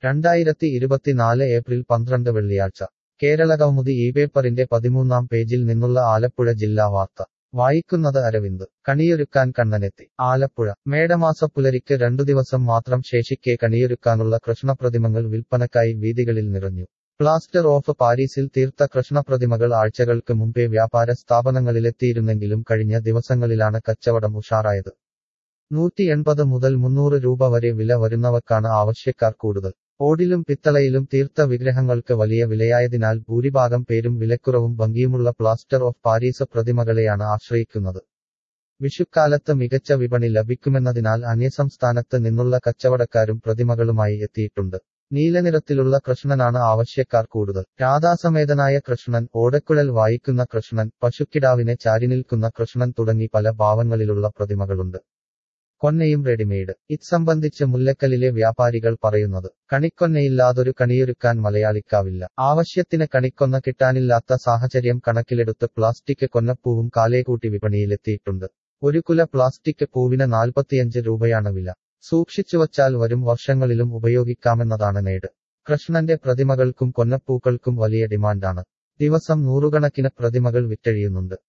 രണ്ടായിരത്തി ഇരുപത്തിനാല് ഏപ്രിൽ പന്ത്രണ്ട് വെള്ളിയാഴ്ച കേരളകൗമുദി ഈ പേപ്പറിന്റെ പതിമൂന്നാം പേജിൽ നിന്നുള്ള ആലപ്പുഴ ജില്ലാ വാർത്ത വായിക്കുന്നത് അരവിന്ദ് കണിയൊരുക്കാൻ കണ്ണനെത്തി ആലപ്പുഴ മേടമാസപ്പുലരിക്ക് രണ്ടു ദിവസം മാത്രം ശേഷിക്കെ കണിയൊരുക്കാനുള്ള കൃഷ്ണപ്രതിമകൾ വിൽപ്പനക്കായി വീതികളിൽ നിറഞ്ഞു പ്ലാസ്റ്റർ ഓഫ് പാരീസിൽ തീർത്ത കൃഷ്ണപ്രതിമകൾ ആഴ്ചകൾക്ക് മുമ്പേ വ്യാപാര സ്ഥാപനങ്ങളിലെത്തിയിരുന്നെങ്കിലും കഴിഞ്ഞ ദിവസങ്ങളിലാണ് കച്ചവടം ഉഷാറായത് നൂറ്റി എൺപത് മുതൽ മുന്നൂറ് രൂപ വരെ വില വരുന്നവക്കാണ് ആവശ്യക്കാർ കൂടുതൽ ഓടിലും പിത്തളയിലും തീർത്ത വിഗ്രഹങ്ങൾക്ക് വലിയ വിലയായതിനാൽ ഭൂരിഭാഗം പേരും വിലക്കുറവും ഭംഗിയുമുള്ള പ്ലാസ്റ്റർ ഓഫ് പാരീസ് പ്രതിമകളെയാണ് ആശ്രയിക്കുന്നത് വിഷുക്കാലത്ത് മികച്ച വിപണി ലഭിക്കുമെന്നതിനാൽ അന്യസംസ്ഥാനത്ത് നിന്നുള്ള കച്ചവടക്കാരും പ്രതിമകളുമായി എത്തിയിട്ടുണ്ട് നീലനിറത്തിലുള്ള കൃഷ്ണനാണ് ആവശ്യക്കാർ കൂടുതൽ രാധാസമേതനായ കൃഷ്ണൻ ഓടക്കുഴൽ വായിക്കുന്ന കൃഷ്ണൻ പശുക്കിടാവിനെ ചാരിനിൽക്കുന്ന കൃഷ്ണൻ തുടങ്ങി പല ഭാവങ്ങളിലുള്ള പ്രതിമകളുണ്ട് കൊന്നയും റെഡിമെയ്ഡ് ഇത് സംബന്ധിച്ച് മുല്ലക്കലിലെ വ്യാപാരികൾ പറയുന്നത് കണിക്കൊന്നയില്ലാതൊരു കണിയൊരുക്കാൻ മലയാളിക്കാവില്ല ആവശ്യത്തിന് കണിക്കൊന്ന കിട്ടാനില്ലാത്ത സാഹചര്യം കണക്കിലെടുത്ത് പ്ലാസ്റ്റിക് കൊന്നപ്പൂവും കാലേകൂട്ടി വിപണിയിലെത്തിയിട്ടുണ്ട് ഒരു കുല പ്ലാസ്റ്റിക് പൂവിന് നാൽപ്പത്തിയഞ്ച് രൂപയാണ് വില സൂക്ഷിച്ചുവച്ചാൽ വരും വർഷങ്ങളിലും ഉപയോഗിക്കാമെന്നതാണ് നേട് കൃഷ്ണന്റെ പ്രതിമകൾക്കും കൊന്നപ്പൂക്കൾക്കും വലിയ ഡിമാൻഡാണ് ദിവസം നൂറുകണക്കിന് പ്രതിമകൾ വിറ്റഴിയുന്നുണ്ട്